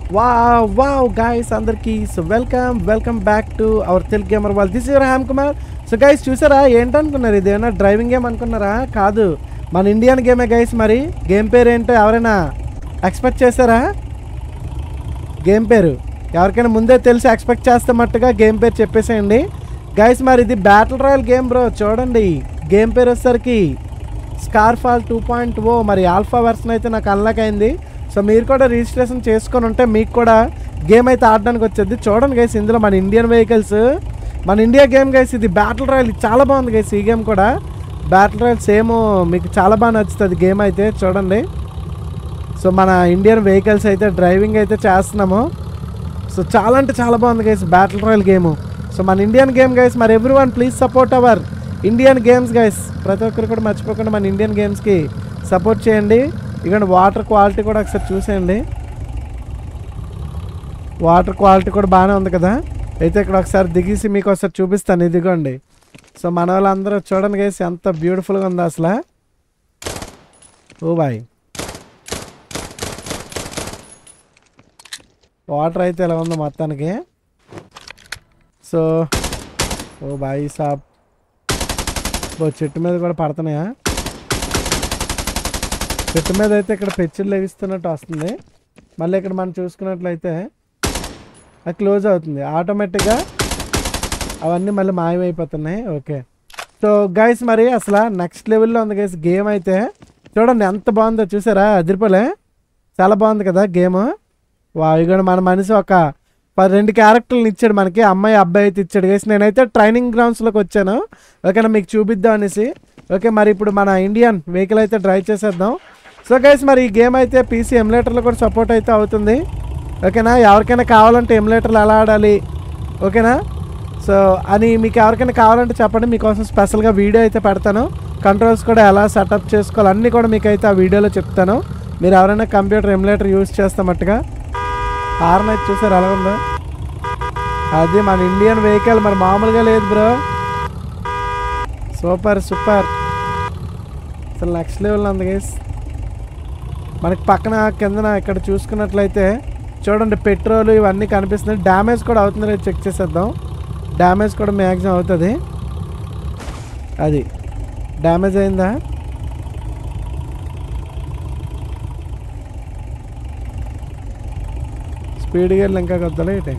Wow wow guys అందరికి so welcome welcome back to our Telugu gamer వాళ్ళు this is Ram Kumar so guys చూసారా ఏంటనుకున్నారు ఇది ఏమన్నా డ్రైవింగ్ గేమ్ అనుకున్నారా కాదు మన ఇండియన్ గేమే గైస్ మరి గేమ్ పేరు ఏంటో ఎవరైనా ఎక్స్పెక్ట్ చేశారా గేమ్ పేరు ఎవరికైనా ముందే తెలిసి ఎక్స్పెక్ట్ చేస్తే మట్టుగా గేమ్ పేరు చెప్పేసేయండి గైస్ మరి ఇది బ్యాటిల్ రాయల్ గేమ్ బ్రో చూడండి గేమ్ పేరు వచ్చేసరికి స్కార్ఫాల్ టూ పాయింట్ ఓ మరి ఆల్ఫా వెర్షన్ అయితే నాకు అన్లాక్ అయింది సో మీరు కూడా రిజిస్ట్రేషన్ చేసుకొని ఉంటే మీకు కూడా గేమ్ అయితే ఆడడానికి వచ్చేది చూడండి గైస్ ఇందులో మన ఇండియన్ వెహికల్స్ మన ఇండియా గేమ్ గైస్ ఇది బ్యాటిల్ రాయల్ ఇది చాలా బాగుంది గైస్ ఈ గేమ్ కూడా బ్యాటిల్ రాయల్ సేమ్ మీకు చాలా బాగా నచ్చుతుంది గేమ్ అయితే చూడండి సో మన ఇండియన్ వెహికల్స్ అయితే డ్రైవింగ్ అయితే చేస్తున్నాము సో చాలా అంటే చాలా బాగుంది guys battle royale game so మన ఇండియన్ గేమ్ గైస్ మరి every one please support our Indian games guys ప్రతి ఒక్కరు కూడా మర్చిపోకుండా మన ఇండియన్ గేమ్స్కి సపోర్ట్ చేయండి ఇక్కడ వాటర్ క్వాలిటీ కూడా ఒకసారి చూసేయండి వాటర్ క్వాలిటీ కూడా బాగానే ఉంది కదా అయితే ఇక్కడ ఒకసారి దిగేసి మీకు ఒకసారి చూపిస్తాను ఇదిగోండి సో మన వాళ్ళందరూ చూడండి గైస్ ఎంత బ్యూటిఫుల్గా ఉంది అసలు ఓ బాయ్ వాటర్ అయితే ఇలా ఉంది మొత్తానికి సో ఓ బాయ్ సాబ్ ఓ చెట్టు మీద కూడా పడుతున్నాయా చెట్టు మీద అయితే ఇక్కడ పెచ్చులు లెగిస్తున్నట్టు వస్తుంది మళ్ళీ ఇక్కడ మనం చూసుకున్నట్లయితే అది క్లోజ్ అవుతుంది ఆటోమేటిక్గా అవన్నీ మళ్ళీ మాయమైపోతున్నాయి ఓకే సో గైస్ మరి అసలు నెక్స్ట్ లెవెల్లో ఉంది గైస్ గేమ్ అయితే చూడండి ఎంత బాగుందో చూసారా అదిరిపోలే చాలా బాగుంది కదా గేమ్ వా ఇక మన మనిషి ఒక పది రెండు క్యారెక్టర్లు ఇచ్చాడు మనకి అమ్మాయి అబ్బాయి అయితే ఇచ్చాడు గైస్ నేనైతే ట్రైనింగ్ గ్రౌండ్స్లోకి వచ్చాను ఓకేనా మీకు చూపిద్దాం అనేసి ఓకే మరి ఇప్పుడు మన ఇండియన్ వెహికల్ అయితే డ్రైవ్ చేసేద్దాం సో గైస్ మరి ఈ గేమ్ అయితే పీసీ ఎమ్యులేటర్లో కూడా సపోర్ట్ అయితే అవుతుంది ఓకేనా ఎవరికైనా కావాలంటే ఎమ్యులేటర్లు ఎలా ఆడాలి ఓకేనా సో అని మీకు ఎవరికైనా కావాలంటే చెప్పండి మీకోసం స్పెషల్గా వీడియో అయితే పెడతాను కంట్రోల్స్ కూడా ఎలా సెటప్ చేసుకోవాలి అన్నీ కూడా మీకు అయితే ఆ వీడియోలో చెప్తాను మీరు ఎవరైనా కంప్యూటర్ ఎమ్యులేటర్ యూజ్ చేస్తామట్టుగా హార్న్ అయితే చూసారు ఎలా ఉందో అది మన ఇండియన్ వెహికల్ మరి మామూలుగా లేదు బ్రో సూపర్ సూపర్ అసలు నెక్స్ట్ లెవెల్ ఉంది గైస్ మనకి పక్కన కిందన ఇక్కడ చూసుకున్నట్లయితే చూడండి పెట్రోల్ ఇవన్నీ కనిపిస్తున్నాయి డ్యామేజ్ కూడా అవుతుంది లేదు చెక్ చేసేద్దాం డ్యామేజ్ కూడా మ్యాక్సిమం అవుతుంది అది డ్యామేజ్ అయిందా స్పీడ్గా వెళ్ళి ఇంకా కొద్దలే ఇటే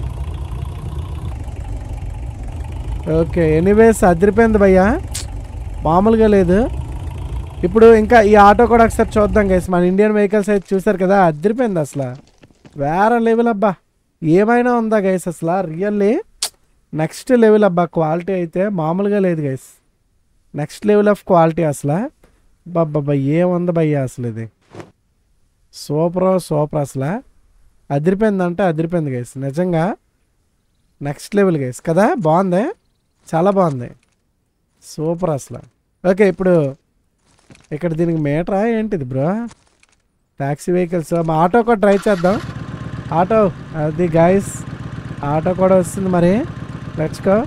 ఓకే ఎనీవేస్ అదిరిపోయింది భయ్యా మామూలుగా లేదు ఇప్పుడు ఇంకా ఈ ఆటో కూడా ఒకసారి చూద్దాం గైస్ మన ఇండియన్ వెహికల్స్ అయితే చూసారు కదా అదిరిపోయింది అసలు వేరే లెవెల్ అబ్బా ఏమైనా ఉందా గైస్ అసలు రియల్లీ నెక్స్ట్ లెవెల్ అబ్బా క్వాలిటీ అయితే మామూలుగా లేదు guys next level of quality అసలు బాబ్బా ఏముంది భయ్యా అసలు ఇది సూపర్ సూపర్ అసలు అదిరిపోయిందంటే అదిరిపోయింది గైస్ నిజంగా నెక్స్ట్ లెవెల్ గైస్ కదా బాగుంది చాలా బాగుంది సూపర్ అసలు ఓకే ఇప్పుడు ఇక్కడ దీనికి మీటరా ఏంటిది బ్రో ట్యాక్సీ వెహికల్స్ మా ఆటో కూడా ట్రై చేద్దాం ఆటో అది గాయస్ ఆటో కూడా వస్తుంది మరి లెట్స్ గో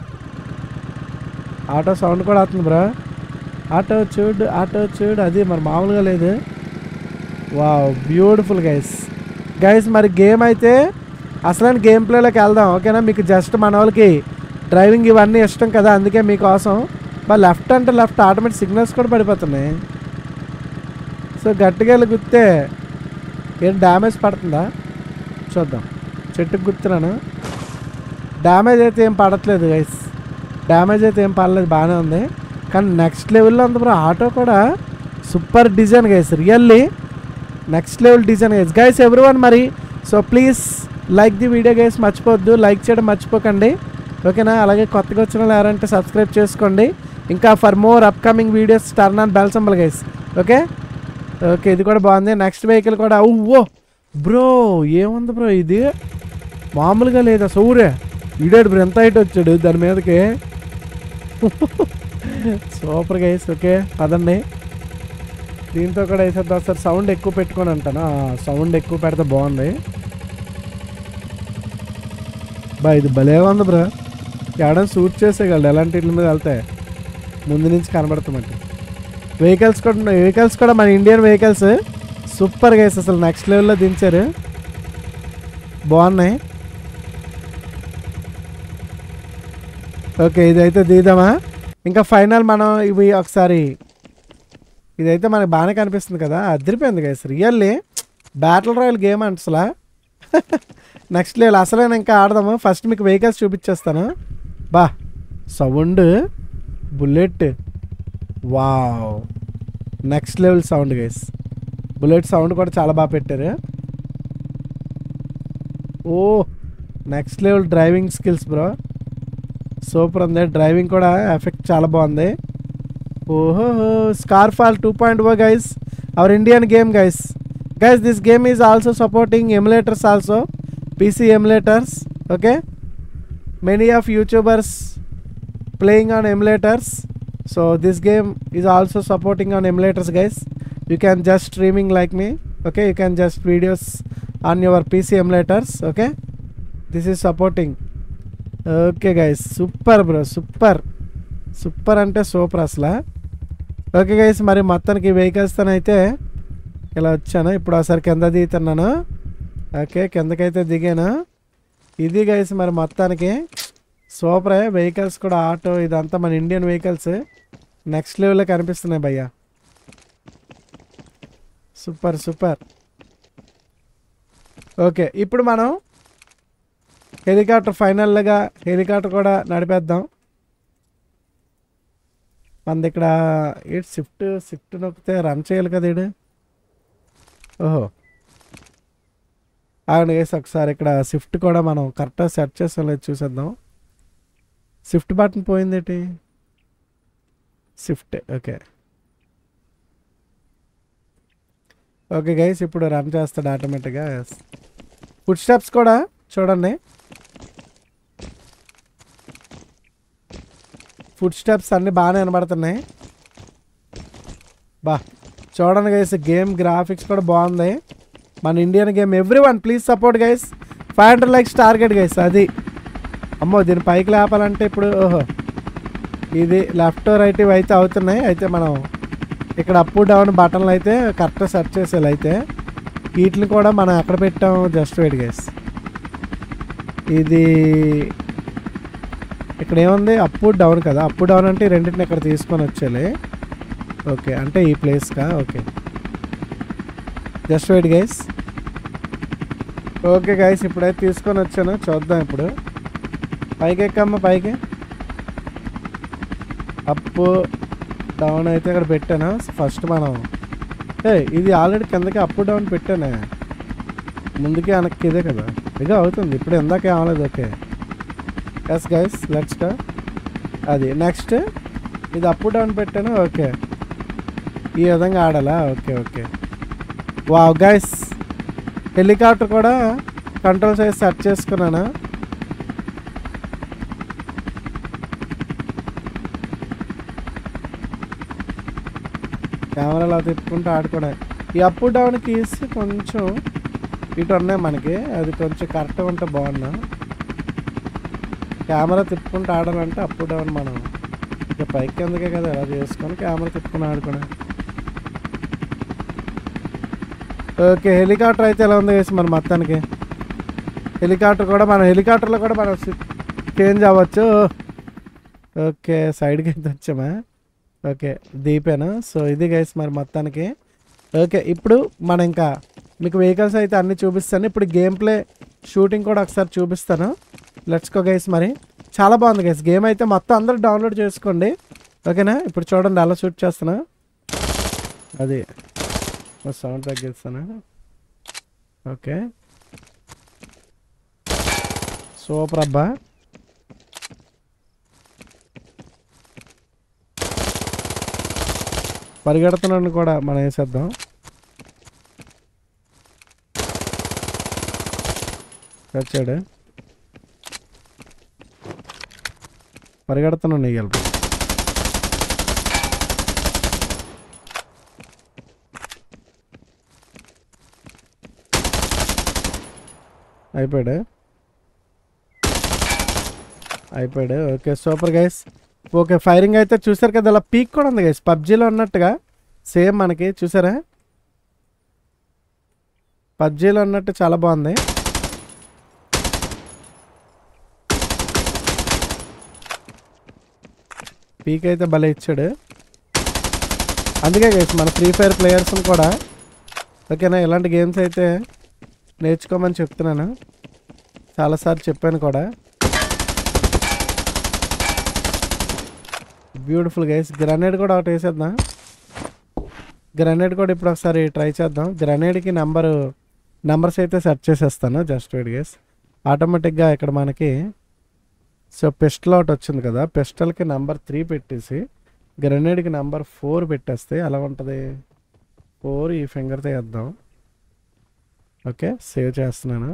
ఆటో సౌండ్ కూడా వస్తుంది బ్రో ఆటో చూడు ఆటో చూడు అది మరి మామూలుగా లేదు వావ్ బ్యూటిఫుల్ గైస్ గైస్ మరి గేమ్ అయితే అసలైన గేమ్ ప్లేలోకి వెళ్దాం ఓకేనా మీకు జస్ట్ మన వాళ్ళకి డ్రైవింగ్ ఇవన్నీ ఇష్టం కదా అందుకే మీకోసం మరి లెఫ్ట్ అంటే లెఫ్ట్ ఆటోమేటిక్ సిగ్నల్స్ కూడా పడిపోతున్నాయి సో గట్టిగా వెళ్ళి గుర్తే ఏం డ్యామేజ్ పడుతుందా చూద్దాం చెట్టుకు గుర్తున్నాను డ్యామేజ్ అయితే ఏం పడట్లేదు గైస్ డ్యామేజ్ అయితే ఏం పడలేదు బాగానే ఉంది కానీ నెక్స్ట్ లెవెల్లో ఉంది బ్రో ఆటో కూడా super design guys really next level design guys guys every one మరి so please like the video guys మర్చిపోవద్దు లైక్ చేయడం మర్చిపోకండి ఓకేనా అలాగే కొత్తగా వచ్చిన వాళ్ళు ఎవరంటే సబ్స్క్రైబ్ చేసుకోండి ఇంకా for more upcoming videos turn on bell symbol guys okay okay ఇది కూడా బాగుంది నెక్స్ట్ వెహికల్ కూడా ఓ బ్రో ఏముంది బ్రో ఇది మామూలుగా లేదా సౌరే ఈడాడు బ్రో ఎంత హైట్ వచ్చాడు దాని మీదకి సూపర్ గైస్ ఓకే పదండి దీంతో కూడా వేసేద్దాం సార్ సౌండ్ ఎక్కువ పెట్టుకొని అంటాను సౌండ్ ఎక్కువ పెడితే బాగుంది బా ఇది భలే ఉంది బ్రో ఎక్కడ షూట్ చేసేయగలడు ఎలాంటి ఇళ్ళ మీద వెళ్తే ముందు నుంచి కనబడుతున్నట్టు వెహికల్స్ కూడా వెహికల్స్ కూడా మన ఇండియన్ వెహికల్స్ సూపర్ గైస్ అసలు నెక్స్ట్ లెవెల్లో దించారు బాగున్నాయి ఓకే ఇదైతే తీద్దామా ఇంకా ఫైనల్ మనం ఇవి ఒకసారి ఇదైతే మనకి బాగానే కనిపిస్తుంది కదా అదిరిపోయింది guys really battle royale game అసలు నెక్స్ట్ లెవెల్ అసలే ఇంకా ఆడదాము ఫస్ట్ మీకు వెహికల్స్ చూపించేస్తాను బా sound bullet wow next level sound guys bullet sound కూడా చాలా బాగా పెట్టారు oh next level driving skills bro super ఉంది డ్రైవింగ్ కూడా ఎఫెక్ట్ చాలా బాగుంది ఓహో Scarfall two point o guys our Indian game guys guys this game is also supporting emulators also PC emulators okay many of YouTubers playing on emulators so this game is also supporting on emulators guys you can just streaming like me okay you can just videos on your PC emulators okay this is supporting okay guys super bro super super అంటే super అసలు okay guys మరి మొత్తానికి వెహికల్స్తో అయితే ఇలా వచ్చాను ఇప్పుడు ఒకసారి కింద దిగుతున్నాను ఓకే కిందకైతే దిగాను ఇది గైస్ మరి మొత్తానికి సూపరే వెహికల్స్ కూడా ఆటో ఇదంతా మన ఇండియన్ వెహికల్స్ నెక్స్ట్ లెవెల్లో కనిపిస్తున్నాయి భయ్యా సూపర్ సూపర్ ఓకే ఇప్పుడు మనం హెలికాప్టర్ ఫైనల్గా హెలికాప్టర్ కూడా నడిపేద్దాం మనది ఇక్కడ ఏంటి షిఫ్ట్ షిఫ్ట్ నొక్కితే రన్ చేయాలి కదా ఈడు ఓహో ఆగండి వేసి ఒకసారి ఇక్కడ షిఫ్ట్ కూడా మనం కరెక్ట్గా సెట్ చేసాం లేదు చూసేద్దాం షిఫ్ట్ బటన్ పోయిందేటి షిఫ్ట్ ఓకే ఓకే గైస్ ఇప్పుడు రన్ చేస్తాడు ఆటోమేటిక్గా ఫుడ్ స్టెప్స్ కూడా చూడండి ఫుడ్ స్టెప్స్ అన్నీ బాగానే వినబడుతున్నాయి బా చూడండి గైస్ గేమ్ గ్రాఫిక్స్ కూడా బాగుంది మన Indian game every one please support guys five hundred likes target guys అది అమ్మో దీని పైకి లేపాలంటే ఇప్పుడు ఓహో ఇది లెఫ్ట్ రైట్ ఇవి అయితే అవుతున్నాయి అయితే మనం ఇక్కడ అప్ డౌన్ బటన్లు అయితే కరెక్ట్గా సెట్ చేసేది అయితే వీటిని కూడా మనం ఎక్కడ పెట్టాం జస్ట్ వెయిట్ గైస్ ఇది ఇక్కడ ఏముంది అప్ డౌన్ కదా అప్ డౌన్ అంటే ఈ రెండింటిని ఇక్కడ తీసుకొని వచ్చేయాలి ఓకే అంటే ఈ ప్లేస్కా okay just wait guys okay guys ఇప్పుడైతే తీసుకొని వచ్చాను చూద్దాం ఇప్పుడు పైకి ఎక్కమ్మ పైకి అప్ డౌన్ అయితే ఇక్కడ పెట్టాను ఫస్ట్ మనం ఏ ఇది ఆల్రెడీ కిందకి అప్ డౌన్ పెట్టానే ముందుకి వెనక్కి ఇదే కదా ఇక అవుతుంది ఇప్పుడు ఎందాకే అవ్వలేదు ఓకే ఎస్ గైస్ లెట్స్ గా అది నెక్స్ట్ ఇది అప్ డౌన్ పెట్టాను ఓకే ఈ విధంగా ఆడాలా okay okay wow guys helicopter కూడా కంట్రోల్ సైజ్ సెట్ చేసుకున్నాను కెమెరాలో తిప్పుకుంటూ ఆడుకోవడం ఈ అప్ డౌన్ కీస్ కొంచెం ఇటు ఉన్నాయి మనకి అది కొంచెం కరెక్ట్గా ఉంటే బాగున్నా కెమెరా తిప్పుకుంటూ ఆడాలంటే అప్ డౌన్ మనం ఇక పైకి కిందకే కదా ఎలా చేసుకొని కెమెరా తిప్పుకుని ఆడుకునే ఓకే హెలికాప్టర్ అయితే ఎలా ఉంది వేసి మన మొత్తానికి హెలికాప్టర్ కూడా మనం హెలికాప్టర్లో కూడా మనం చేంజ్ అవ్వచ్చు ఓకే సైడ్కి అయితే వచ్చామా ఓకే దీపాను సో ఇది గైస్ మరి మొత్తానికి ఓకే ఇప్పుడు మనం ఇంకా మీకు వెహికల్స్ అయితే అన్నీ చూపిస్తాను ఇప్పుడు గేమ్ ప్లే షూటింగ్ కూడా ఒకసారి చూపిస్తాను లెట్స్ కో గైస్ మరి చాలా బాగుంది గైస్ గేమ్ అయితే మొత్తం అందరూ డౌన్లోడ్ చేసుకోండి ఓకేనా ఇప్పుడు చూడండి అలా షూట్ చేస్తున్నా అది సౌండ్ తగ్గిస్తాను ఓకే సూపర్ అబ్బా పరిగెడుతున్నాను కూడా మనం వేసేద్దాం వచ్చాడు పరిగెడుతున్నాను ఇవాళ అయిపోయాడు అయిపోయాడు okay super guys okay firing అయితే చూసారు కదా అలా పీక్ కూడా ఉంది గైస్ పబ్జీలో ఉన్నట్టుగా సేమ్ మనకి చూసారా పబ్జీలో ఉన్నట్టు చాలా బాగుంది పీక్ అయితే భలే ఇచ్చాడు అందుకే గైస్ మన ఫ్రీ ఫైర్ ప్లేయర్స్ని కూడా ఓకేనా ఇలాంటి గేమ్స్ అయితే నేర్చుకోమని చెప్తున్నాను చాలాసార్లు చెప్పాను కూడా బ్యూటిఫుల్ గైస్ గ్రనేడ్ కూడా ఒకటి వేసేద్దాం గ్రనేడ్ కూడా ఇప్పుడు ఒకసారి ట్రై చేద్దాం గ్రనేడ్కి నెంబరు నెంబర్స్ అయితే సెర్చ్ చేసేస్తాను జస్ట్ వెయిట్ గైస్ ఆటోమేటిక్గా ఇక్కడ మనకి సో పిస్టల్ ఒకటి వచ్చింది కదా పిస్టల్కి నెంబర్ త్రీ పెట్టేసి గ్రెనేడ్కి నెంబర్ ఫోర్ పెట్టేస్తే ఎలా ఉంటుంది ఫోర్ ఈ ఫింగర్తో వేద్దాం ఓకే సేవ్ చేస్తున్నాను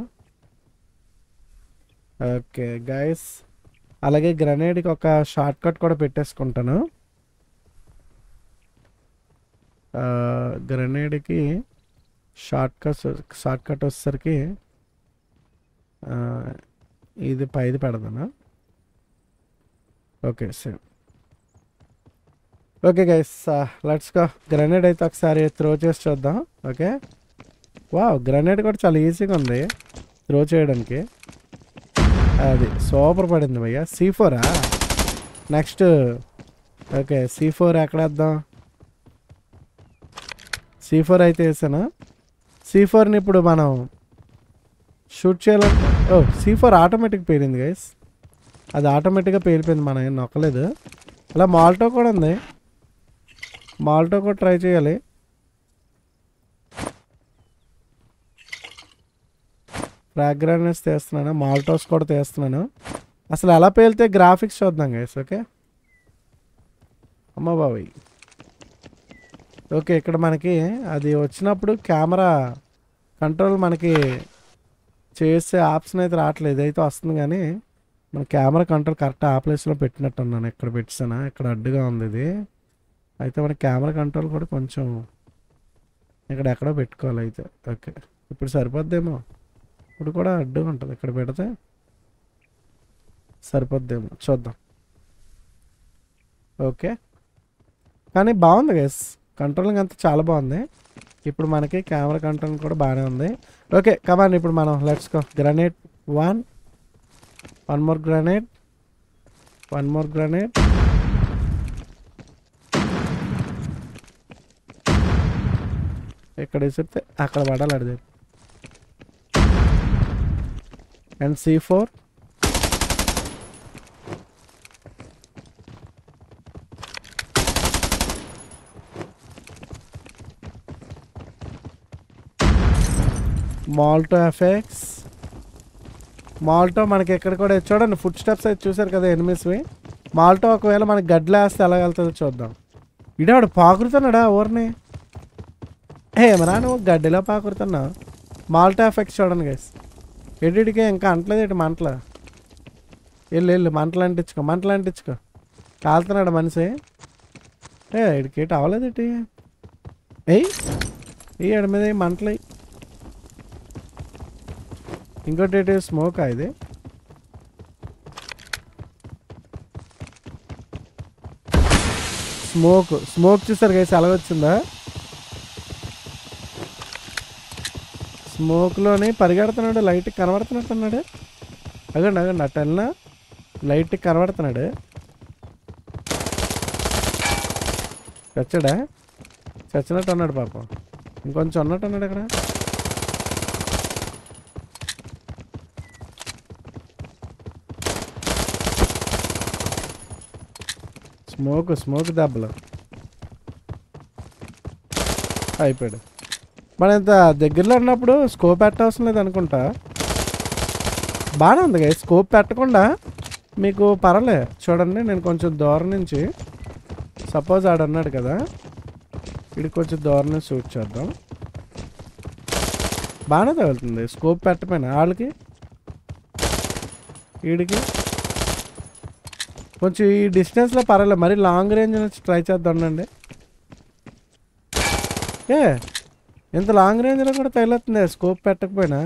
ఓకే గైస్ అలాగే గ్రనేడ్కి ఒక షార్ట్ కట్ కూడా పెట్టేసుకుంటాను గ్రనేడ్కి షార్ట్ కట్ షార్ట్ కట్ వచ్చేసరికి ఆ, ఇది పైది పెడదాను okay same okay guys let's go grenade అయితే ఒకసారి త్రో చేసి చూద్దాం ఓకే వావ్ గ్రనేడ్ కూడా చాలా ఈజీగా ఉంది త్రో చేయడానికి అది సూపర్ పడింది భయ్య సి ఫోరా నెక్స్ట్ ఓకే సి ఫోర్ ఎక్కడ వేద్దాం సి ఫోర్ అయితే వేసాను సి ఫోర్ని ఇప్పుడు మనం షూట్ చేయాలంటే ఓ సి ఫోర్ ఆటోమేటిక్ పేలింది గైస్ అది ఆటోమేటిక్గా పేలిపోయింది మనం ఏం నొక్కలేదు అలా మాల్టో కూడా ఉంది మాల్టో కూడా ట్రై చేయాలి ఫ్రాగ్రానెస్ తీస్తున్నాను మాల్టోస్ కూడా తీస్తున్నాను అసలు ఎలా పేలితే గ్రాఫిక్స్ చూద్దాం గైస్ ఓకే అమ్మ బాబాయ్ ఓకే ఇక్కడ మనకి అది వచ్చినప్పుడు కెమెరా కంట్రోల్ మనకి చేసే ఆప్షన్ అయితే రావట్లేదు ఇదైతే వస్తుంది కానీ మన కెమెరా కంట్రోల్ కరెక్ట్ ఆ ప్లేస్లో పెట్టినట్టు ఉన్నాను ఇక్కడ పెట్టానా ఇక్కడ అడ్డుగా ఉంది ఇది అయితే మన కెమెరా కంట్రోల్ కూడా కొంచెం ఇక్కడ ఎక్కడో పెట్టుకోవాలి అయితే ఓకే ఇప్పుడు సరిపోద్దేమో ఇప్పుడు కూడా అడ్డుగా ఉంటుంది ఇక్కడ పెడితే సరిపోద్దేమో చూద్దాం ఓకే కానీ బాగుంది గైస్ కంట్రోలింగ్ అంతా చాలా బాగుంది ఇప్పుడు మనకి కెమెరా కంట్రోల్ కూడా బాగానే ఉంది ఓకే కమాన్ ఇప్పుడు మనం let's go grenade one one more grenade one more grenade ఇక్కడ విసిరితే అక్కడ పడాలి అడిది అండ్ సి ఫోర్ మాల్టో ఎఫెక్ట్స్ మాల్టో మనకి ఎక్కడ కూడా చూడండి ఫుడ్ స్టెప్స్ అయితే చూసారు కదా ఎనిమిస్వి మాల్టో ఒకవేళ మనకి గడ్డలు వేస్తే ఎలా వెళ్తుందో చూద్దాం ఇడాడు పాకురుతున్నాడా ఊరిని ఏ మరా నువ్వు గడ్డిలో పాకురుతున్నావు మాల్టో ఎఫెక్ట్స్ చూడండి గైస్ ఎడిడికే ఇంకా అంటలేదు ఇటు మంటలు వెళ్ళు వెళ్ళు మంటలు అంటించుకో మంటలు అంటించుకో కాలుతున్నాడు మనిషి ఏ ఇడికి ఇటు అవ్వలేదు ఇటు ఏయ్ ఈ ఎడ మీద ఈ మంటలు ఎయ్. ఇంకోటి ఏంటి స్మోక్ ఇది స్మోక్ స్మోక్ చూసారు గైస్ ఎలా వచ్చిందా స్మోక్లోని పరిగెడుతున్నాడు లైట్ కనబడుతున్నట్టున్నాడు అగండి అగండి అట్ట వెళ్ళినా లైట్ కనబడుతున్నాడు చచ్చాడా చచ్చినట్టు అన్నాడు పాపం ఇంకొంచెం ఉన్నట్టు అన్నాడు ఇక్కడ స్మోక్ స్మోక్ దెబ్బలు అయిపోయాడు మన ఇంత దగ్గరలో ఉన్నప్పుడు స్కోప్ పెట్టవసరం లేదు అనుకుంటా బాగానే ఉంది కదా స్కోప్ పెట్టకుండా మీకు పర్వాలే చూడండి నేను కొంచెం దూరం నుంచి సపోజ్ ఆడు అన్నాడు కదా ఇది కొంచెం దూరం నుంచి షూట్ చేద్దాం బాగానే తగులుతుంది స్కోప్ పెట్టపోయినా వాళ్ళకి వీడికి కొంచెం ఈ డిస్టెన్స్లో పర్వాలేదు మరి లాంగ్ రేంజ్ నుంచి ట్రై చేద్దాం అండి ఏ ఇంత లాంగ్ రేంజ్లో కూడా తగిలేస్తుంది స్కోప్ పెట్టకపోయినా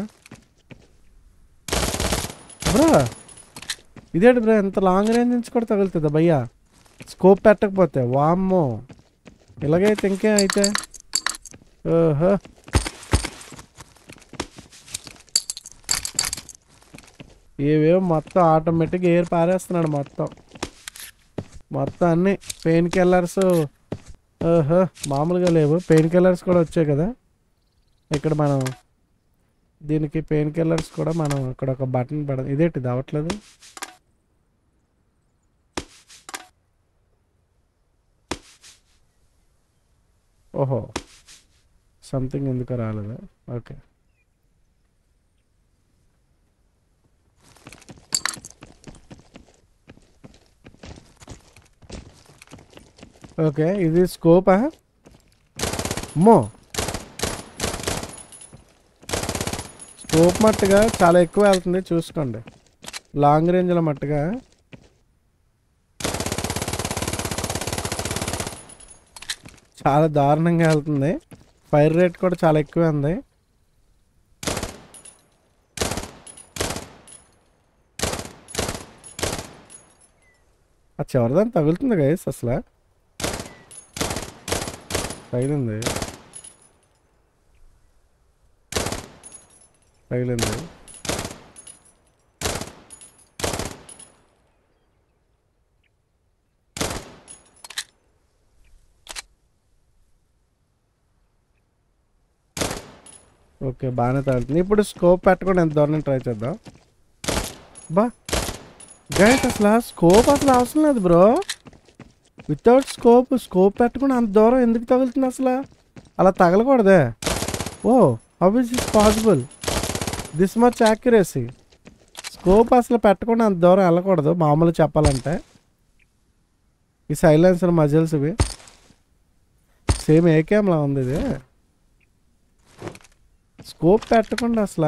బ్రో ఇదేంటి బ్రో ఇంత లాంగ్ రేంజ్ నుంచి కూడా తగులుతుందా భయ్యా స్కోప్ పెట్టకపోతే వామ్మో ఇలాగైతే ఇంకేం అయితే ఓహో ఏవేవో మొత్తం ఆటోమేటిక్ ఎయిర్ పారేస్తున్నాడు మొత్తం మొత్తం అన్ని పెయిన్ కిల్లర్స్ ఓహో మామూలుగా లేవు పెయిన్ కిల్లర్స్ కూడా వచ్చాయి కదా ఇక్కడ మనం దీనికి పెయిన్ కిల్లర్స్ కూడా మనం ఇక్కడ ఒక బటన్ పడ ఇదేంటిది అవ్వట్లేదు ఓహో సంథింగ్ ఎందుకు రాలేదు ఓకే ఓకే ఇది స్కోపా అమ్మో స్కోప్ మట్టుగా చాలా ఎక్కువ వెళ్తుంది చూసుకోండి లాంగ్ రేంజ్లో మట్టుగా చాలా దారుణంగా వెళ్తుంది ఫైర్ రేట్ కూడా చాలా ఎక్కువ ఉంది ఆ చివరిదాన్ని తగులుతుంది గైస్ అసలు తగిలింది తగిలింది ఓకే బాగానే తగులుతుంది ఇప్పుడు స్కోప్ పెట్టకుండా ఎంత దూరం ట్రై చేద్దాం బా గైస్ అసలు స్కోప్ అసలు అవసరం లేదు బ్రో వితౌట్ స్కోప్ స్కోప్ పెట్టకుండా అంత దూరం ఎందుకు తగులుతుంది అసలు అలా తగలకూడదే oh how is is possible this much accuracy scope అసలు పెట్టకుండా అంత దూరం వెళ్ళకూడదు మామూలు చెప్పాలంటే ఈ సైలెన్సర్ మజిల్స్ ఇవి సేమ్ ఏ క్యామ్లా ఉంది ఇది స్కోప్ పెట్టకుండా అసలు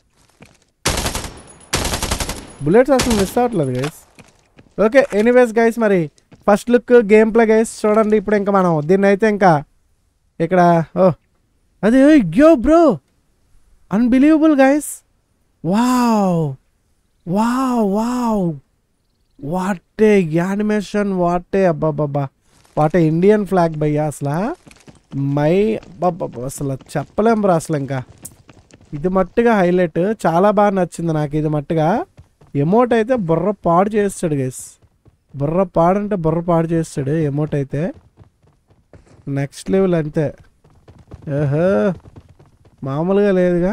బుల్లెట్స్ అసలు మిస్ అవ్వట్లేదు గైస్ ఓకే ఎనీవేస్ గైస్ మరి first look game play guys చూడండి ఇప్పుడు ఇంకా మనం దీన్ని అయితే ఇంకా ఇక్కడ ఓ అదే yo bro unbelievable guys wow wow wow what a animation what a అబ్బాబ్బా వాట్ ఏ ఇండియన్ ఫ్లాగ్ భయ్యా అసలు మై అబ్బాబ్బా అసలు చెప్పలేం బ్రో అసలు ఇంకా ఇది మట్టుగా హైలైట్ చాలా బాగా నచ్చింది నాకు ఇది మట్టుగా ఎమోట్ అయితే బుర్ర పాడు చేస్తాడు గైస్ బుర్ర పాడు అంటే బుర్ర పాడు చేస్తాడు ఎమోట్ అయితే నెక్స్ట్ లెవెల్ అంతే ఏహో మామూలుగా లేదుగా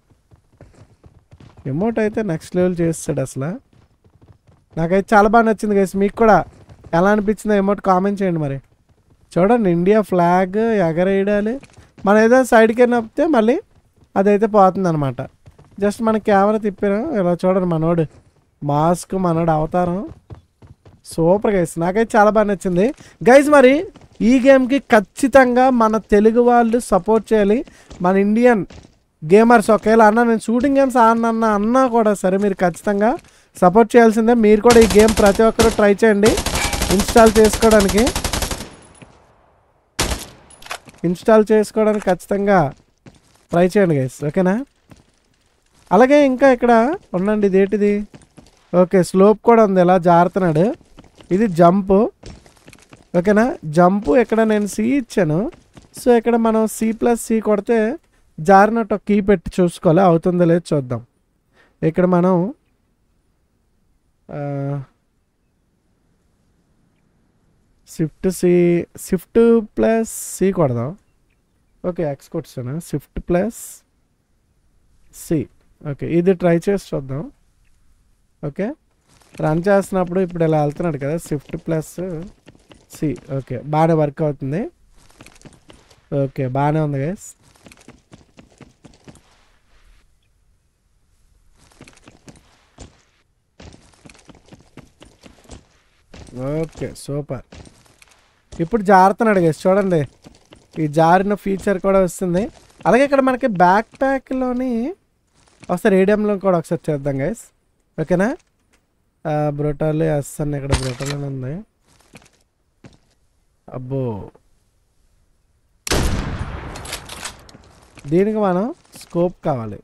ఎమోట్ అయితే నెక్స్ట్ లెవెల్ చేస్తాడు అసలు నాకైతే చాలా బాగా నచ్చింది గైస్ మీకు కూడా ఎలా అనిపించిందో ఎమోట్ కామెంట్ చేయండి మరి చూడండి ఇండియా ఫ్లాగ్ ఎగరేయడాలి మనం ఏదో సైడ్కి నప్పితే మళ్ళీ అదైతే పోతుంది అనమాట జస్ట్ మన కెమెరా తిప్పాను ఇలా చూడండి మనోడు మాస్క్ మనోడు అవతారం సూపర్ గైస్ నాకైతే చాలా బాగా నచ్చింది గైజ్ మరి ఈ గేమ్కి ఖచ్చితంగా మన తెలుగు వాళ్ళు సపోర్ట్ చేయాలి మన ఇండియన్ గేమర్స్ ఒకవేళ అన్న నేను షూటింగ్ గేమ్స్ ఆడిన అన్నా కూడా సరే మీరు ఖచ్చితంగా సపోర్ట్ చేయాల్సిందే మీరు కూడా ఈ గేమ్ ప్రతి ఒక్కరూ ట్రై చేయండి ఇన్స్టాల్ చేసుకోవడానికి ఇన్స్టాల్ చేసుకోవడానికి ఖచ్చితంగా ట్రై చేయండి గైస్ ఓకేనా అలాగే ఇంకా ఇక్కడ ఉండండి ఇదేంటిది ఓకే స్లోప్ కూడా ఉంది ఇలా జారుతున్నాడు ఇది జంప్ ఓకేనా జంప్ ఇక్కడ నేను సి ఇచ్చాను సో ఇక్కడ మనం సి ప్లస్ సి కొడితే జారినట్టు ఒక కీ పెట్టి చూసుకోవాలి అవుతుందో లేదో చూద్దాం ఇక్కడ మనం shift C shift plus C కొడదాం ఓకే ఎక్స్ కొట్టాను షిఫ్ట్ ప్లస్ సి ఓకే ఇది ట్రై చేసి చూద్దాం ఓకే రన్ చేస్తున్నప్పుడు ఇప్పుడు ఇలా వెళ్తున్నాడు కదా షిఫ్ట్ ప్లస్ సి ఓకే బాగానే వర్క్ అవుతుంది ఓకే బాగానే ఉంది గైస్ ఓకే సూపర్ ఇప్పుడు జారుతున్నాడు గైస్ చూడండి ఈ జారిన ఫీచర్ కూడా వస్తుంది అలాగే ఇక్కడ మనకి బ్యాక్ ప్యాక్లోని ఒకసారి ఏడిఎంలో కూడా ఒకసారి చేద్దాం గైస్ ఓకేనా బ్రోటాల్ ఎస్ అన్న ఇక్కడ బ్రోటాల్ అని ఉంది అబ్బో దీనికి మనం స్కోప్ కావాలి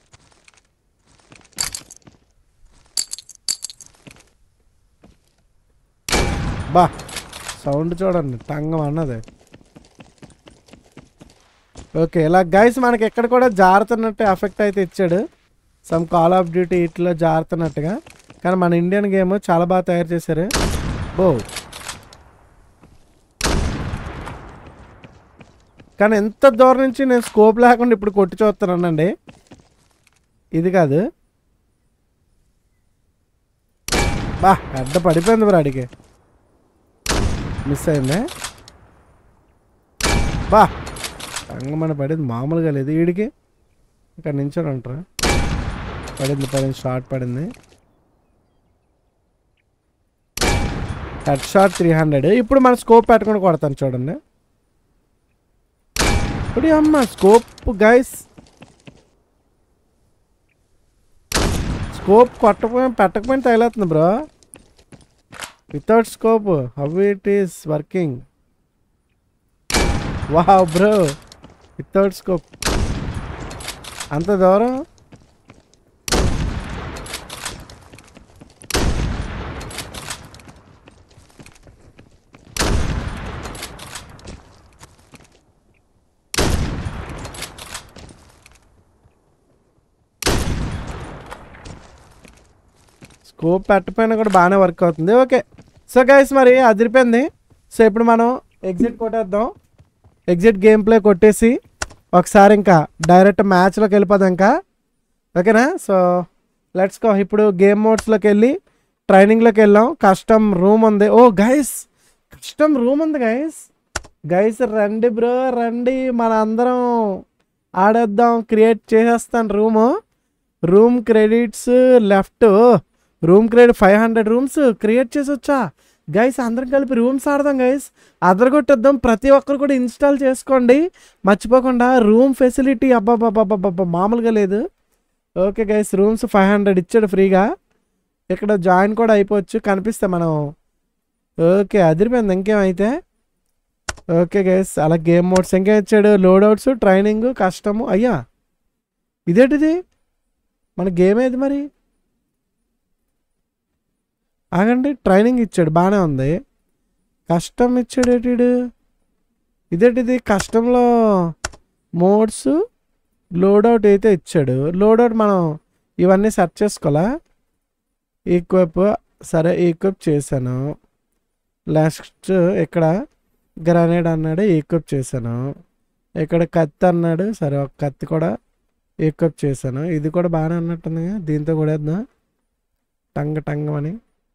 బా సౌండ్ చూడండి టంగం అన్నది ఓకే ఇలా గైస్ మనకి ఎక్కడ కూడా జారుతున్నట్టు ఎఫెక్ట్ అయితే ఇచ్చాడు సమ్ కాల్ ఆఫ్ డ్యూటీ ఇట్లా జారుతున్నట్టుగా కానీ మన ఇండియన్ గేమ్ చాలా బాగా తయారు చేశారు ఓ కానీ ఎంత దూరం నుంచి నేను స్కోప్ లేకుండా ఇప్పుడు కొట్టి చూస్తున్నానండి ఇది కాదు బా అడ్డ పడిపోయింది బ్రా అడిగి మిస్ అయిందే బా అంగమని పడింది మామూలుగా లేదు వీడికి ఇక్కడ నించొని అంటారా పడింది పడింది షార్ట్ పడింది హెడ్ షాట్ త్రీ హండ్రెడ్ ఇప్పుడు మన స్కోప్ పెట్టుకొని కొడతాను చూడండి ఇప్పుడు అమ్మ స్కోప్ గైస్ స్కోప్ కొట్టకపోయినా పెట్టకపోయినా తగిలేస్తుంది bro without scope how it is working wow bro without scope అంత దూరం స్కోప్ పెట్టపోయినా కూడా బాగానే వర్క్ అవుతుంది ఓకే సో గైస్ మరి అదిరిపోయింది సో ఇప్పుడు మనం ఎగ్జిట్ కొట్టేద్దాం ఎగ్జిట్ గేమ్ ప్లే కొట్టేసి ఒకసారి ఇంకా డైరెక్ట్ మ్యాచ్లోకి వెళ్ళిపోదాం ఇంకా ఓకేనా సో లెట్స్ గో ఇప్పుడు గేమ్ మోడ్స్లోకి వెళ్ళి ట్రైనింగ్లోకి వెళ్ళాం కస్టమ్ రూమ్ ఉంది ఓ గైస్ కస్టమ్ రూమ్ ఉంది గైస్ గైస్ రండి బ్రో రండి మన అందరం ఆడేద్దాం క్రియేట్ చేసేస్తాను room room credits left room credit five hundred rooms create చేసి వచ్చా గైస్ అందరం కలిపి రూమ్స్ ఆడదాం గైస్ అదరగొట్టేద్దాం ప్రతి ఒక్కరు కూడా ఇన్స్టాల్ చేసుకోండి మర్చిపోకుండా రూమ్ ఫెసిలిటీ అబ్బాబ్బాబ్బాబ్బా మామూలుగా లేదు okay guys rooms five hundred ఇచ్చాడు ఫ్రీగా ఇక్కడ జాయిన్ కూడా అయిపోవచ్చు కనిపిస్తే మనం ఓకే అదిరిపోయింది ఇంకేమైతే ఓకే గైస్ అలా గేమ్ మోడ్స్ ఇంకేం ఇచ్చాడు లోడౌట్స్ ట్రైనింగ్ కష్టము అయ్యా ఇదేంటిది మన గేమ్ ఏది మరి ఆగండి ట్రైనింగ్ ఇచ్చాడు బాగానే ఉంది కష్టం ఇచ్చాడు ఏటిడు ఇదేంటిది కష్టంలో మోడ్స్ లోడౌట్ అయితే ఇచ్చాడు లోడౌట్ మనం ఇవన్నీ సెర్చ్ చేసుకోవాలా ఈక్విప్ సరే ఈక్విప్ చేశాను లాస్ట్ ఇక్కడ గ్రనేడ్ అన్నాడు ఈక్విప్ చేశాను ఇక్కడ కత్తి అన్నాడు సరే ఒక కత్తి కూడా ఈక్విప్ చేశాను ఇది కూడా బాగానే ఉన్నట్టుంది దీంతో కూడా వేద్దాం టంగ టంగ అని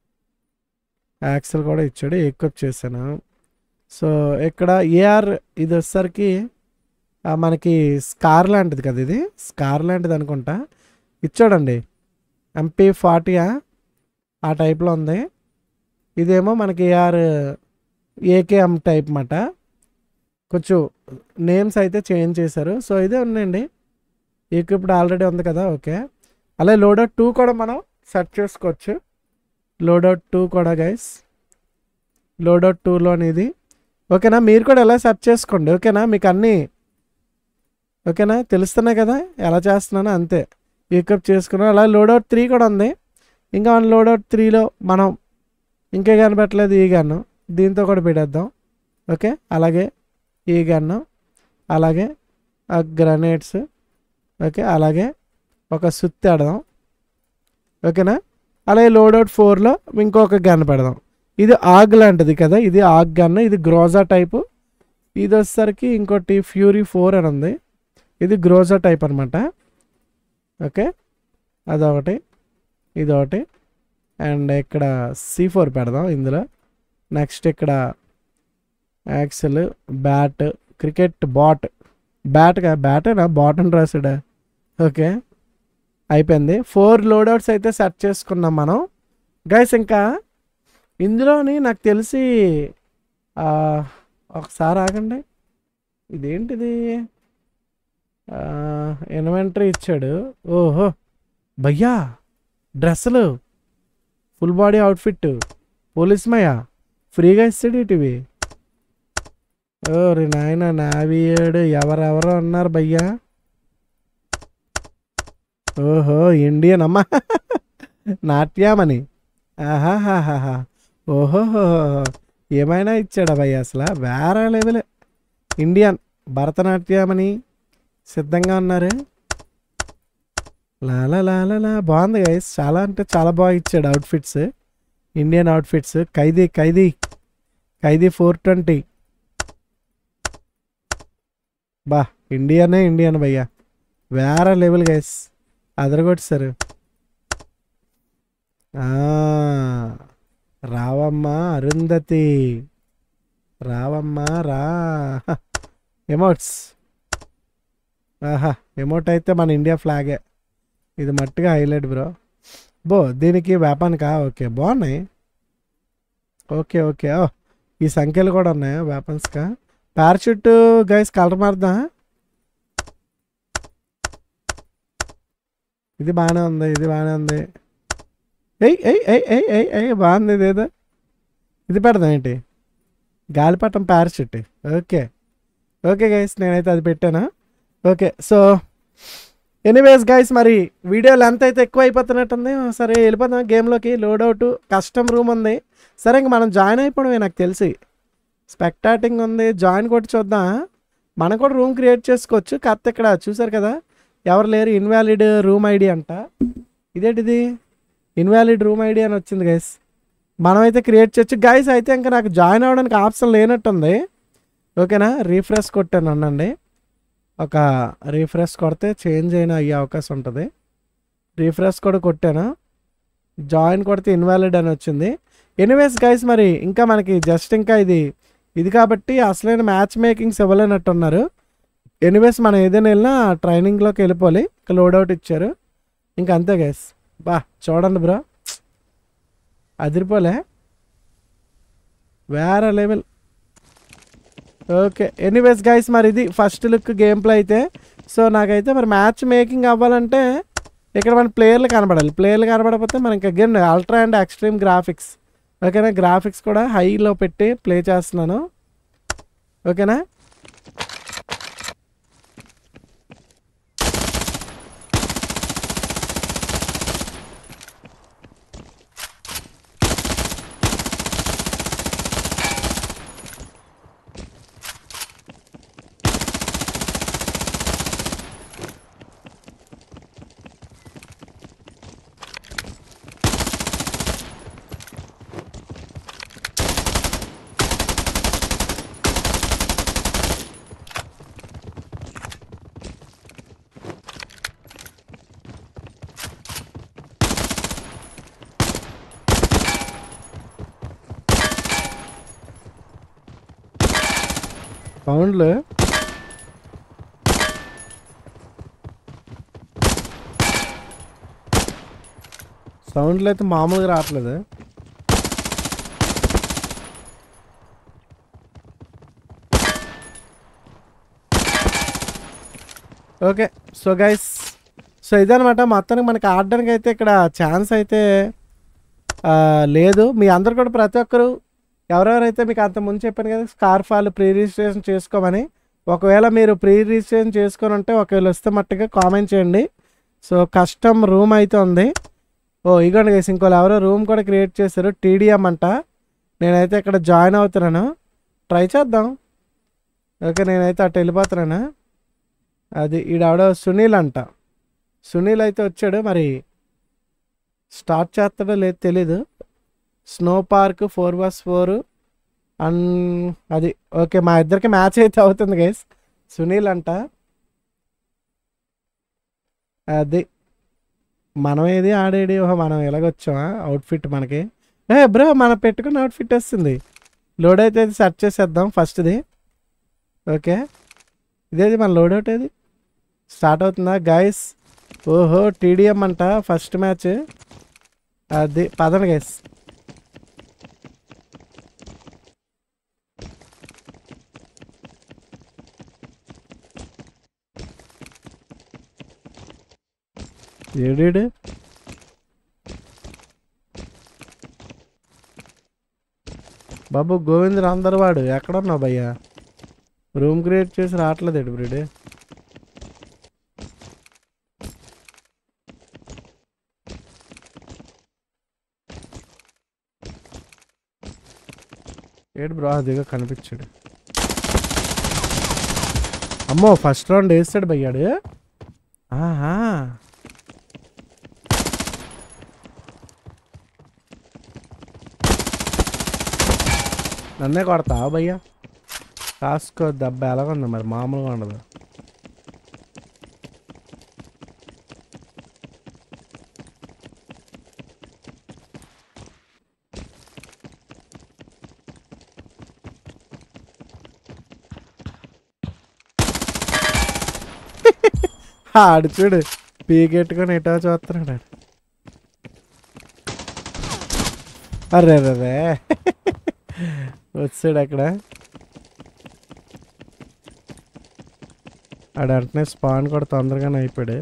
యాక్సెల్ కూడా ఇచ్చాడు ఈక్విప్ చేశాను సో ఇక్కడ ఏఆర్ ఇది వచ్చేసరికి ఆ, మనకి స్కార్ లాంటిది కదా ఇది స్కార్ లాంటిది అనుకుంటా ఇచ్చాడండి ఎంపీ ఫార్టీయా ఆ టైప్లో ఉంది ఇదేమో మనకి ఏఆర్ ఏకేఎం టైప్ మాట కొంచెం నేమ్స్ అయితే చేంజ్ చేశారు సో ఇదే ఉన్నాయండి ఈక్విప్డ్ ఆల్రెడీ ఉంది కదా ఓకే అలాగే లోడౌట్ టూ కూడా మనం సెర్చ్ చేసుకోవచ్చు లోడౌట్ టూ కూడా గైస్ లోడౌట్ టూలోని ఇది ఓకేనా మీరు కూడా ఎలా సెర్చ్ చేసుకోండి ఓకేనా మీకు అన్నీ ఓకేనా తెలుస్తున్నాయి కదా ఎలా చేస్తున్నానో అంతే ఈక్విప్ చేసుకున్నాం అలా లోడౌట్ త్రీ కూడా ఉంది ఇంకా మన లోడౌట్ త్రీలో మనం ఇంకే గన్ పెట్టలేదు ఈ గన్ను దీంతో కూడా పెట్టేద్దాం ఓకే అలాగే ఈ గన్ను అలాగే ఆ గ్రనేడ్స్ ఓకే అలాగే ఒక సుత్తి ఆడదాం ఓకేనా అలాగే లోడౌట్ ఫోర్లో ఇంకొక గన్ పెడదాం ఇది ఆగ్ లాంటిది కదా ఇది ఆగ్ గన్ ఇది గ్రోజా టైపు ఇది వచ్చేసరికి ఇంకోటి ఫ్యూరీ ఫోర్ అని ఉంది ఇది గ్రోజా టైప్ అనమాట ఓకే అదొకటి ఇదొకటి అండ్ ఇక్కడ సి ఫోర్ పెడదాం ఇందులో నెక్స్ట్ ఇక్కడ యాక్సెల్ బ్యాట్ క్రికెట్ బాట్ బ్యాట్గా బ్యాటేనా బాట్ అని రాసాడా ఓకే అయిపోయింది ఫోర్ లోడౌట్స్ అయితే సెట్ చేసుకున్నాం మనం గైస్ ఇంకా ఇందులోని నాకు తెలిసి ఆ, ఒకసారి ఆగండి ఇదేంటిది ఇన్వెంటరీ ఇచ్చాడు ఓహో భయ్యా డ్రెస్సులు ఫుల్ బాడీ అవుట్ఫిట్ పోలీస్ మయా ఫ్రీగా ఇస్తాడు ఇటివి ఓరి నాయన నావియేడు ఎవరెవరో ఉన్నారు భయ్యా ఓహో ఇండియన్ అమ్మా నాట్యామని ఆహాహాహా ఓహోహో ఏమైనా ఇచ్చాడా భయ్య అసలు వేరే లెవెల్ ఇండియన్ భరతనాట్యమని సిద్ధంగా ఉన్నారు లాలా లాలా లా బాగుంది గైస్ చాలా అంటే చాలా బాగా ఇచ్చాడు అవుట్ఫిట్స్ ఇండియన్ అవుట్ఫిట్స్ ఖైదీ ఖైదీ ఖైదీ ఫోర్ ట్వంటీ బా ఇండియానే ఇండియన్ భయ్యా వేరే లెవెల్ గైస్ అదరగొట్టేశారు ఆ, రావమ్మా అరుంధతి రావమ్మా రా ఎమోట్స్ ఆహా ఎమోట్ అయితే మన ఇండియా ఫ్లాగే ఇది మట్టిగా హైలైట్ బ్రో బో దీనికి వేపానికా ఓకే బాగున్నాయి ఓకే ఓకే ఓ ఈ సంఖ్యలు కూడా ఉన్నాయా వెపన్స్గా పారాషూట్ గైస్ కలర్ మారుదా ఇది బాగానే ఉంది ఇది బాగానే ఉంది ఎయ్ ఎయ్ ఎయ్ ఎయ్ ఎయ్ ఎయ్ బాగుంది ఇది ఏదో ఇది పెడదాం ఏంటి గాలిపటం పారాషూట్ ఓకే ఓకే గైస్ నేనైతే అది పెట్టాను ఓకే సో ఎనీవేస్ గైస్ మరి వీడియో లెంత్ అయితే ఎక్కువ అయిపోతున్నట్టుంది సరే వెళ్ళిపోదాం గేమ్లోకి లోడౌట్ కస్టమ్ రూమ్ ఉంది సరే ఇంక మనం జాయిన్ అయిపోవడమే నాకు తెలిసి స్పెక్టాటింగ్ ఉంది జాయిన్ కొట్టి చూద్దాం మనం కూడా రూమ్ క్రియేట్ చేసుకోవచ్చు కాకపోతే ఇక్కడ చూసారు కదా ఎవరు లేరు ఇన్వాలిడ్ రూమ్ ఐడి అంట ఇదేంటిది ఇన్వాలిడ్ రూమ్ ఐడి అని వచ్చింది గైస్ మనమైతే క్రియేట్ చేయొచ్చు గైస్ అయితే ఇంకా నాకు జాయిన్ అవ్వడానికి ఆప్షన్ లేనట్టుంది ఓకేనా రీఫ్రెష్ కొట్టాను అనండి ఒక రీఫ్రెష్ కొడితే చేంజ్ అయినా అయ్యే అవకాశం ఉంటుంది రీఫ్రెష్ కూడా కొట్టాను జాయిన్ కొడితే ఇన్వాలిడ్ అని వచ్చింది ఎనీవేస్ గైస్ మరి ఇంకా మనకి జస్ట్ ఇంకా ఇది ఇది కాబట్టి అసలైన మ్యాచ్ మేకింగ్స్ ఇవ్వలేనట్టున్నారు ఎనీవేస్ మనం ఏదైనా వెళ్ళినా ట్రైనింగ్లోకి వెళ్ళిపోవాలి ఇంకా లోడౌట్ ఇచ్చారు ఇంకా అంతే గైస్ బా చూడండి బ్రో అదిరిపోలే వేరే లెవెల్ ఓకే ఎనీవేస్ గైస్ మరి ఇది ఫస్ట్ లుక్ గేమ్ ప్లే అయితే సో నాకైతే మరి మ్యాచ్ మేకింగ్ అవ్వాలంటే ఇక్కడ మన ప్లేయర్లు కనబడాలి ప్లేయర్లు కనబడకపోతే మనకి again ultra and extreme graphics ఓకేనా గ్రాఫిక్స్ కూడా హైలో పెట్టి ప్లే చేస్తున్నాను ఓకేనా సౌండ్లు సౌండ్లు అయితే మామూలుగా రావట్లేదు ఓకే సో గైస్ సో ఇదనమాట మొత్తానికి మనకి ఆడడానికి అయితే ఇక్కడ ఛాన్స్ అయితే ఆ, లేదు మీ అందరు కూడా ప్రతి ఒక్కరు ఎవరెవరైతే మీకు అంత ముందు చెప్పాను కదా స్కార్ఫ్ వాళ్ళు ప్రీ రిజిస్ట్రేషన్ చేసుకోమని ఒకవేళ మీరు ప్రీ రిజిస్ట్రేషన్ చేసుకొని ఉంటే ఒకవేళ వస్తే మట్టుగా కామెంట్ చేయండి సో కస్టమ్ రూమ్ అయితే ఉంది ఓ ఇగోండి గైస్ ఇంకోళ్ళు ఎవరో రూమ్ కూడా క్రియేట్ చేశారు టీడీఎం అంట నేనైతే ఇక్కడ జాయిన్ అవుతున్నాను ట్రై చేద్దాం ఓకే నేనైతే అటు వెళ్ళిపోతున్నాను అది ఈడెవడో సునీల్ అంట సునీల్ అయితే వచ్చాడు మరి స్టార్ట్ చేస్తాడో లేదు తెలీదు snow park four bus four and అది ఓకే మా ఇద్దరికి మ్యాచ్ అయితే అవుతుంది గైస్ సునీల్ అంట అది మనం ఏది ఆడేది ఓహో మనం ఎలాగొచ్చామా అవుట్ఫిట్ మనకి ఏ బ్రో మనం పెట్టుకున్న అవుట్ఫిట్ వస్తుంది లోడ్ అయితే సెర్చ్ చేసేద్దాం ఫస్ట్ది ఓకే ఇదేది మన లోడ్ అవుట్ ఏది స్టార్ట్ అవుతుందా గైస్ ఓహో టీడీఎం అంట ఫస్ట్ మ్యాచ్ అది పదండి గైస్ ఏడేడు బాబు గోవింద్ అందరు వాడు ఎక్కడున్నావు భయ్యా రూమ్ క్రియేట్ చేసి రావట్లేదు ఎడు బ్రీడ్ ఏడు బ్రో అదిగా కనిపించాడు అమ్మో ఫస్ట్ రౌండ్ వేస్తాడు భయ్యాడు ఆహా నన్నే కొడతావా భయ్యా కాసుకో దెబ్బ ఎలాగుంది మరి మామూలుగా ఉండదు ఆడు చూడు పీకెట్టుకొని ఎటో చూస్తున్నాడు ఆడు. అరే రే వచ్చాడు అక్కడ ఆడు వెంటనే స్పాన్ కూడా తొందరగానే అయిపోయాడు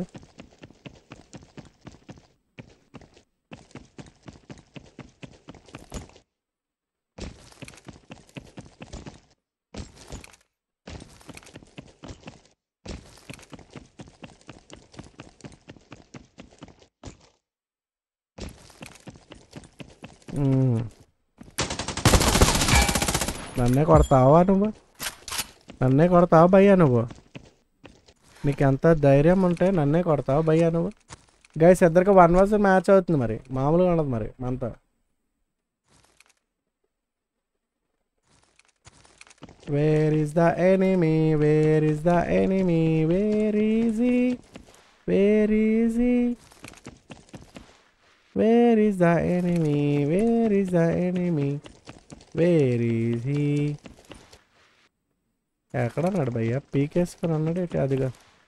మ్మ్. నన్నే కొడతావా నువ్వు నన్నే కొడతావా భయ్యా నువ్వు నీకు ఎంత ధైర్యం ఉంటే నన్నే కొడతావా భయ్యా నువ్వు గైస్ ఇద్దరికి వన్ వర్స్ మ్యాచ్ అవుతుంది మరి మామూలుగా ఉండదు మరి మనతో where is the enemy where is the enemy where is where is where is the enemy where is the enemy where is he ఎక్కడ ఉన్నాడు భయ్య పీకేసుకొని అన్నాడు ఏంటి అదిగా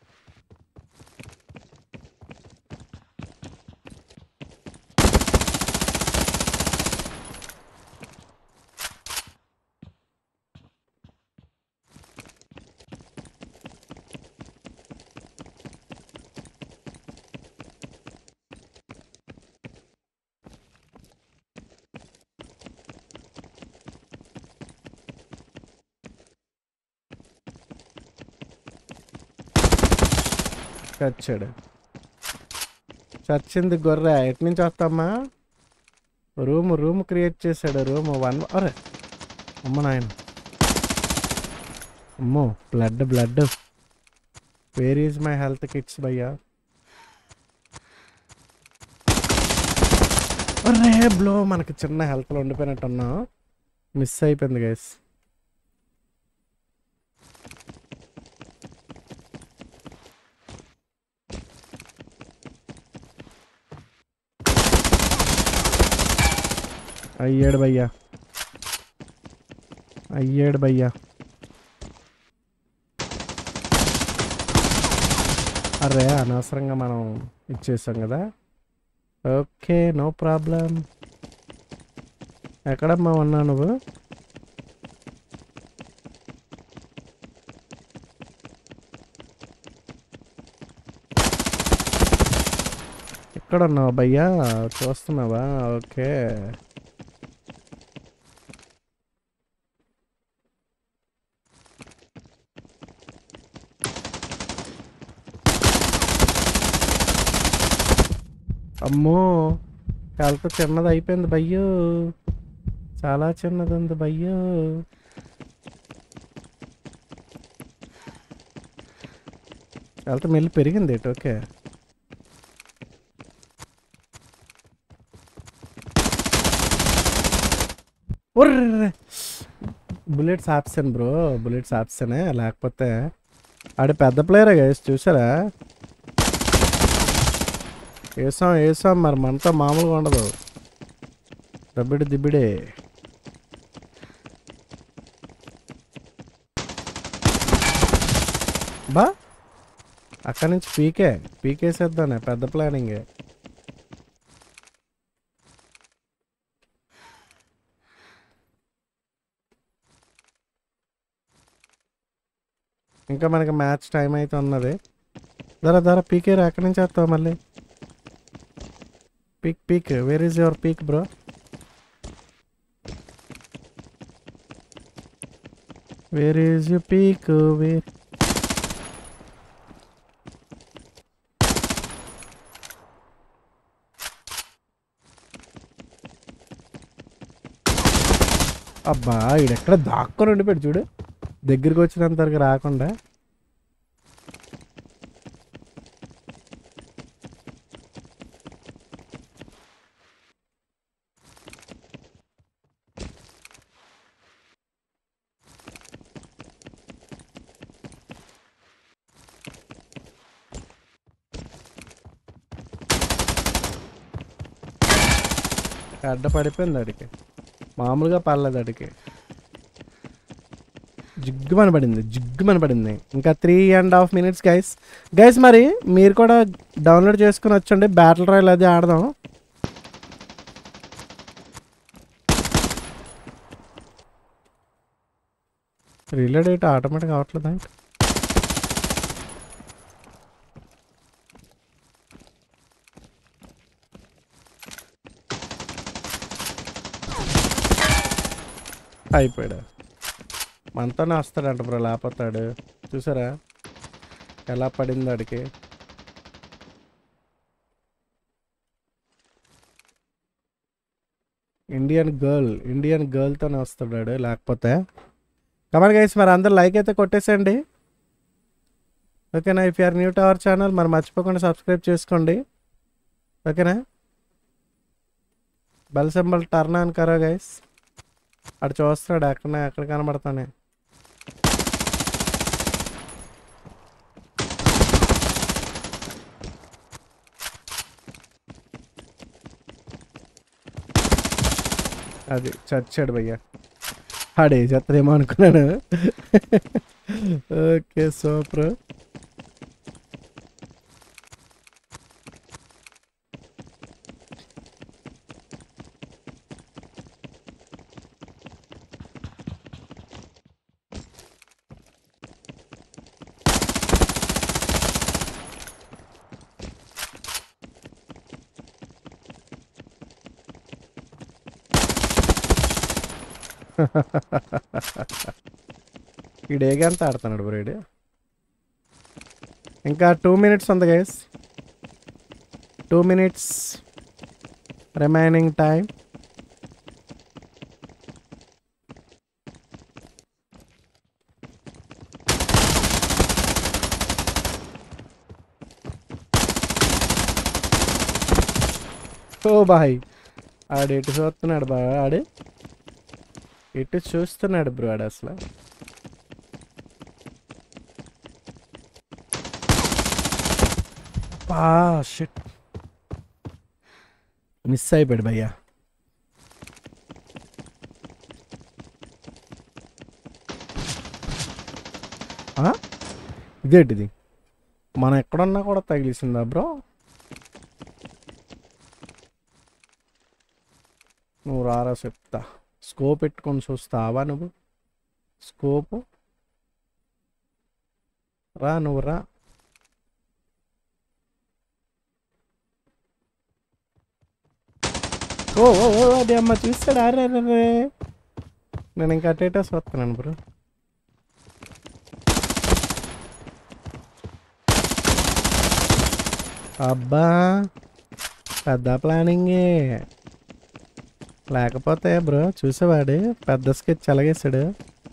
చచ్చాడు చచ్చింది గొర్రె ఎటు నుంచి వస్తామ్మా రూమ్ రూమ్ క్రియేట్ చేశాడు రూమ్ వన్ అరే అమ్మ నాయన అమ్మో blood blood where is my health kits భయ్యా అరే బ్లో మనకి చిన్న హెల్త్లో ఉండిపోయినట్టున్నా మిస్ అయిపోయింది గైస్ అయ్యాడు భయ్యా అయ్యాడు భయ్యా అరే అనవసరంగా మనం ఇచ్చేసాం కదా ఓకే నో ప్రాబ్లం ఎక్కడమ్మా ఉన్నా నువ్వు ఎక్కడ ఉన్నావు భయ్యా చూస్తున్నావా ఓకే అమ్మో హెల్త్ చిన్నది అయిపోయింది భయ్యో చాలా చిన్నది ఉంది భయ్యో హెల్త్ మెల్లి పెరిగింది ఏటి ఓకే ఒర్రె బుల్లెట్స్ ఆప్షన్ బ్రో బుల్లెట్స్ ఆప్షనే లేకపోతే ఆడు పెద్ద ప్లేయరే గైస్ చూసారా వేసాం వేసాం మరి మనతో మామూలుగా ఉండదు దబ్బిడి దిబ్బిడే బా అక్కడి నుంచి పీకే పీకేసేద్దానే పెద్ద ప్లానింగే ఇంకా మనకి మ్యాచ్ టైం అయితే ఉన్నది ధర ధర పీకే రా ఎక్కడి నుంచి వస్తావు మళ్ళీ peek peek where is your peek bro where is you peek where అబ్బా ఈడెక్కడ దాక్కొని ఉండిపోయాడు చూడు దగ్గరికి వచ్చినంత వరకు రాకుండా అడ్డ పడిపోయింది అడికి మామూలుగా పర్లేదు అడికి జిగ్గుమని పడింది జిగ్గుమని పడింది ఇంకా three and half minutes guys guys మరి మీరు కూడా డౌన్లోడ్ చేసుకుని వచ్చండి బ్యాటిల్ రాయల్ అది ఆడదాం రిలేడ్ అయితే ఆటోమేటిక్ అవ్వట్లేదా అయిపోయాడు మనతోనే వస్తాడంట బ్రో లేకపోతాడు చూసారా ఎలా పడింది వాడికి ఇండియన్ గర్ల్ ఇండియన్ గర్ల్తోనే వస్తాడు వాడు లేకపోతే కమన్ గైస్ మరి అందరు లైక్ అయితే కొట్టేసండి ఓకేనా if are new to our channel మరి మర్చిపోకుండా సబ్స్క్రైబ్ చేసుకోండి ఓకేనా బెల్ సింబల్ టర్న్ ఆన్ కరో గైస్ అటు చూస్తున్నాడు ఎక్కడ ఎక్కడ కనబడతానే అది చచ్చాడు భయ్యా ఆడే చెత్తదేమో అనుకున్నాను ఓకే సూపర్ ఈ డేగా అంతా ఆడుతున్నాడు బ్రేడ్ ఇంకా టూ మినిట్స్ ఉంది guys two minutes remaining time oh boy ఆడు ఎటు చూస్తున్నాడు బా ఆడు ఎటు చూస్తున్నాడు బ్రో ఆడు అసలు పా షిట్ మిస్ అయిపోయాడు భయ్యా ఆ? ఇదేంటిది మనం ఎక్కడున్నా కూడా తగిలిసిందా బ్రో నువ్వు రారా చెప్తా స్కోప్ పెట్టుకొని చూస్తావా నువ్వు స్కోపు రా నువ్వు రా ఓ ఓ ఓ అది అమ్మ చూస్తాడు అరే అరే అరే. నేను ఇంకా అటేటస్ వస్తున్నాను బ్రో అబ్బా పెద్ద ప్లానింగే లేకపోతే బ్రో చూసేవాడు పెద్ద స్కెచ్ అలాగేసాడు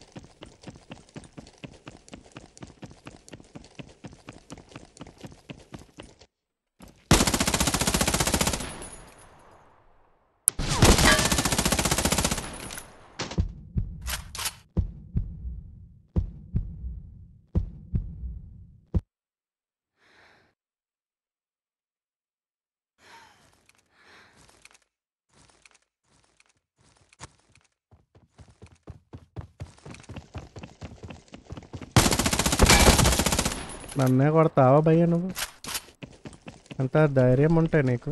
నన్నే కొడతావా భయ్య నువ్వు అంత ధైర్యం ఉంటాయి నీకు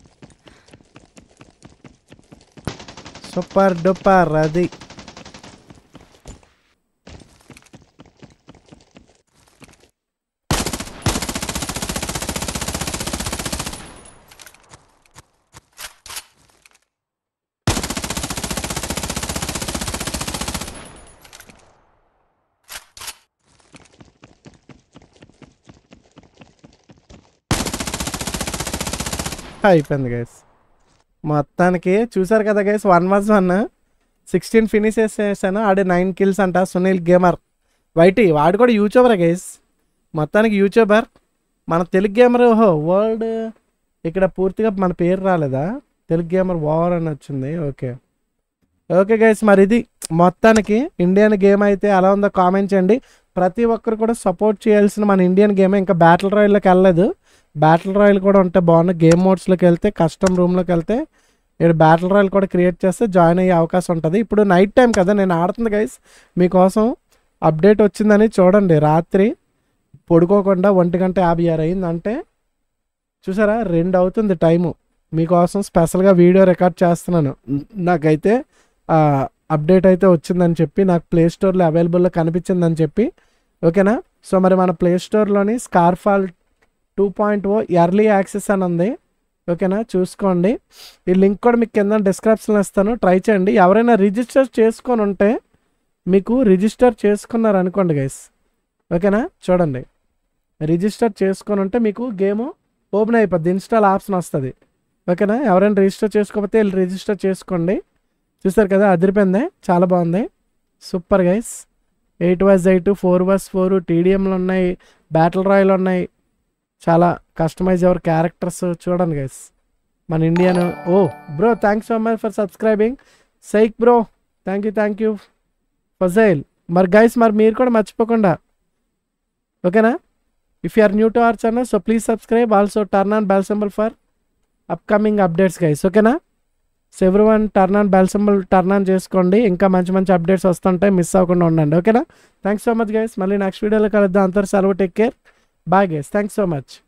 సూపర్ డూపర్ అది అయిపోయింది గైస్ మొత్తానికి చూసారు కదా guys one was one sixteen finish చేసేసాను ఆడే నైన్ కిల్స్ అంట సునీల్ గేమర్ వైటీ వాడు కూడా యూట్యూబరే గైస్ మొత్తానికి యూట్యూబర్ మన తెలుగు గేమర్ ఓహో వరల్డ్ ఇక్కడ పూర్తిగా మన పేరు రాలేదా తెలుగు గేమర్ ఓవర్ అని వచ్చింది ఓకే ఓకే గైస్ మరి ఇది మొత్తానికి ఇండియన్ గేమ్ అయితే ఎలా ఉందో కామెంట్ చేయండి ప్రతి ఒక్కరు కూడా సపోర్ట్ చేయాల్సిన మన ఇండియన్ గేమ్ ఇంకా బ్యాటిల్ రాయల్లోకి వెళ్ళలేదు బ్యాటిల్ రాయల్ కూడా ఉంటే బాగుంది గేమ్ మోడ్స్లోకి వెళ్తే కస్టమ్ రూమ్లోకి వెళ్తే ఇక్కడ బ్యాటిల్ రాయల్ కూడా క్రియేట్ చేస్తే జాయిన్ అయ్యే అవకాశం ఉంటుంది ఇప్పుడు నైట్ టైం కదా నేను ఆడుతుంది గైస్ మీకోసం అప్డేట్ వచ్చిందని చూడండి రాత్రి పడుకోకుండా ఒంటి గంట యాభై ఆరు అయింది అంటే చూసారా రెండు అవుతుంది టైము మీకోసం స్పెషల్గా వీడియో రికార్డ్ చేస్తున్నాను న- నాకైతే ఆ, అప్డేట్ అయితే వచ్చిందని చెప్పి నాకు ప్లే స్టోర్లో అవైలబుల్లో కనిపించిందని చెప్పి ఓకేనా సో మరి మన ప్లే స్టోర్లోని Scarfall two point o early access అని ఉంది ఓకేనా చూసుకోండి ఈ లింక్ కూడా మీకు కింద డిస్క్రిప్షన్లో ఇస్తాను ట్రై చేయండి ఎవరైనా రిజిస్టర్ చేసుకొని ఉంటే మీకు రిజిస్టర్ చేసుకున్నారు అనుకోండి గైస్ ఓకేనా చూడండి రిజిస్టర్ చేసుకొని ఉంటే మీకు గేమ్ ఓపెన్ అయిపోద్ది ఇన్స్టాల్ ఆప్షన్ వస్తుంది ఓకేనా ఎవరైనా రిజిస్టర్ చేసుకోకపోతే వెళ్ళి రిజిస్టర్ చేసుకోండి చూస్తారు కదా అదిరిపోయింది చాలా బాగుంది super guys eight was eight four was four టీడీఎంలు ఉన్నాయి బ్యాటిల్ రాయల్ ఉన్నాయి చాలా కస్టమైజ్ ఎవర్ క్యారెక్టర్స్ చూడండి గైస్ మన Indian oh bro thanks so much for subscribing psych bro thank you thank you Fazil మరి గైస్ మరి మీరు కూడా మర్చిపోకుండా ఓకేనా if you are new to our channel so please subscribe also turn on bell symbol for upcoming updates guys ఓకేనా so everyone turn on bell symbol turn on చేసుకోండి ఇంకా మంచి మంచి అప్డేట్స్ వస్తుంటాయి మిస్ అవ్వకుండా ఉండండి ఓకేనా థ్యాంక్స్ సో మచ్ గైస్ మళ్ళీ నెక్స్ట్ వీడియోలో కలుద్దాం అంతవరకు సెలవు take care bye guys thanks so much